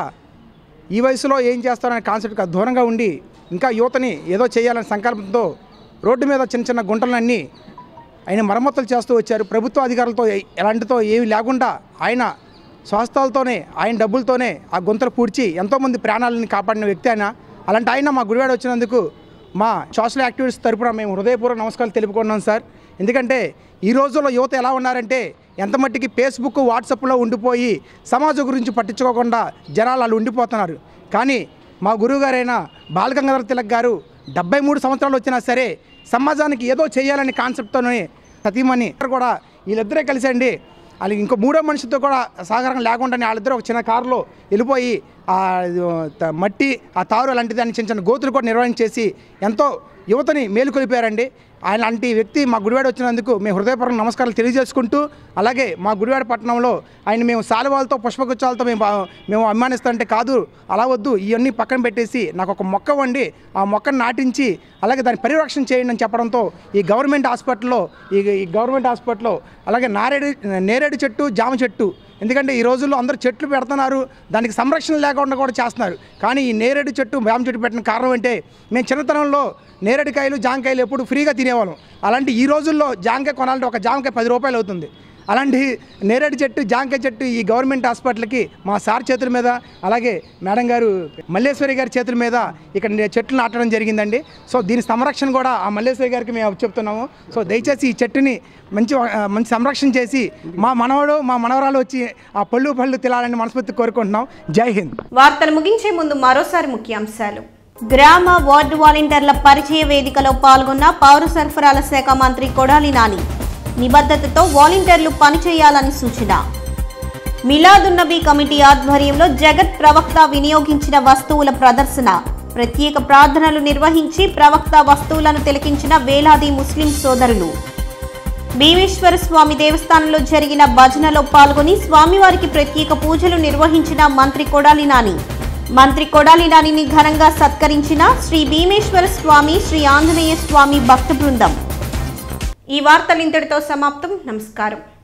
ఈ వయసులో ఏం చేస్తారనే కాన్సెప్ట్కి దూరంగా ఉండి ఇంకా యువతని ఏదో చేయాలనే సంకల్పంతో రోడ్డు మీద చిన్న చిన్న గుంటలన్నీ ఆయన మరమ్మతులు చేస్తూ వచ్చారు ప్రభుత్వ అధికారులతో ఏ- ఎలాంటితో ఏమి లేకుండా ఆయన స్వాస్థాలతోనే ఆయన డబ్బులతోనే ఆ గుంతలు పూడ్చి ఎంతోమంది ప్రాణాలను కాపాడిన వ్యక్తి ఆయన అలాంటి ఆయన మా గుడివాడ వచ్చినందుకు మా సోషల్ యాక్టివిటీస్ తరపున మేము హృదయపూర్వక నమస్కారాలు తెలుపుకున్నాం సార్ ఎందుకంటే ఈ రోజుల్లో యువత ఎలా ఉన్నారంటే ఎంత మట్టికి ఫేస్బుక్ వాట్సాప్లో ఉండిపోయి సమాజం గురించి పట్టించుకోకుండా జనాలు వాళ్ళు ఉండిపోతున్నారు కానీ మా గురువుగారైన బాలగంగాధర తిలక్ గారు డెబ్బై మూడు సంవత్సరాలు వచ్చినా సరే సమాజానికి ఏదో చేయాలనే కాన్సెప్ట్తోనే సతీమణి కూడా వీళ్ళిద్దరే కలిసండి వాళ్ళు ఇంకో మూడో మనిషితో కూడా సహకారం లేకుండానే వాళ్ళిద్దరూ ఒక చిన్న కారులో వెళ్ళిపోయి ఆ త- మట్టి ఆ తారు అలాంటి దాన్ని చిన్న చిన్న గోతులు కూడా నిర్వహించేసి ఎంతో యువతని మేలుకొలిపారండి ఆయన లాంటి వ్యక్తి మా గుడివాడ వచ్చినందుకు మేము హృదయపూర్వక నమస్కారాలు తెలియజేసుకుంటూ అలాగే మా గుడివాడ పట్టణంలో ఆయన మేము సాలువాలతో పుష్పగుచ్చాలతో మేము బా- మేము అభిమానిస్తుంటే కాదు అలా వద్దు ఇవన్నీ పక్కన పెట్టేసి నాకు ఒక మొక్క వండి ఆ మొక్కను నాటించి అలాగే దాని పరిరక్షణ చేయండి అని చెప్పడంతో ఈ గవర్నమెంట్ హాస్పిటల్లో ఈ ఈ గవర్నమెంట్ హాస్పిటల్లో అలాగే నారేడు నేరేడు చెట్టు జామ చెట్టు ఎందుకంటే ఈ రోజుల్లో అందరూ చెట్లు పెడుతున్నారు దానికి సంరక్షణ లేకుండా కూడా చేస్తున్నారు కానీ ఈ నేరేడు చెట్టు జామ చెట్టు పెట్టిన కారణం అంటే మేము చిన్నతనంలో నేరేడుకాయలు జామకాయలు ఎప్పుడు ఫ్రీగా తినేవాళ్ళం అలాంటి ఈ రోజుల్లో జామకాయ కొనాలంటే ఒక జామకాయ పది రూపాయలు అవుతుంది అలాంటి నేరేడు చెట్టు జాంకాయ చెట్టు ఈ గవర్నమెంట్ హాస్పిటల్కి మా సార్ చేతుల మీద అలాగే మేడం గారు మల్లేశ్వరి గారి చేతుల మీద ఇక్కడ నే- చెట్లు నాటడం జరిగిందండి సో దీని సంరక్షణ కూడా ఆ మల్లేశ్వరి గారికి మేము చెప్తున్నాము సో దయచేసి ఈ చెట్టుని మంచి ఆ, మంచి సంరక్షణ చేసి మా మనవడు మా మనవరాలు వచ్చి ఆ పళ్ళు పళ్ళు తినాలని మనస్ఫూర్తి కోరుకుంటున్నాం జై హింద్ వార్తలు ముగించే ముందు మరోసారి ముఖ్యాంశాలు గ్రామ వార్డు వాలంటీర్ల పరిచయ వేదికలో పాల్గొన్న పౌర సరఫరాల శాఖ మంత్రి కొడాలి నాని నిబద్ధతతో వాలంటీర్లు పనిచేయాలని సూచన మిలాదున్నబీ కమిటీ ఆధ్వర్యంలో జగత్ ప్రవక్త వినియోగించిన వస్తువుల ప్రదర్శన ప్రత్యేక ప్రార్థనలు నిర్వహించి ప్రవక్త వస్తువులను తిలకించిన వేలాది ముస్లిం సోదరులు భీమేశ్వర స్వామి దేవస్థానంలో జరిగిన భజనలో పాల్గొని స్వామివారికి ప్రత్యేక పూజలు నిర్వహించిన మంత్రి కొడాలి నాని మంత్రి కొడాలి నానిని ఘనంగా సత్కరించిన శ్రీ భీమేశ్వర స్వామి శ్రీ ఆంజనేయ స్వామి భక్త బృందం ఈ వార్తలు ఇంతటితో సమాప్తం నమస్కారం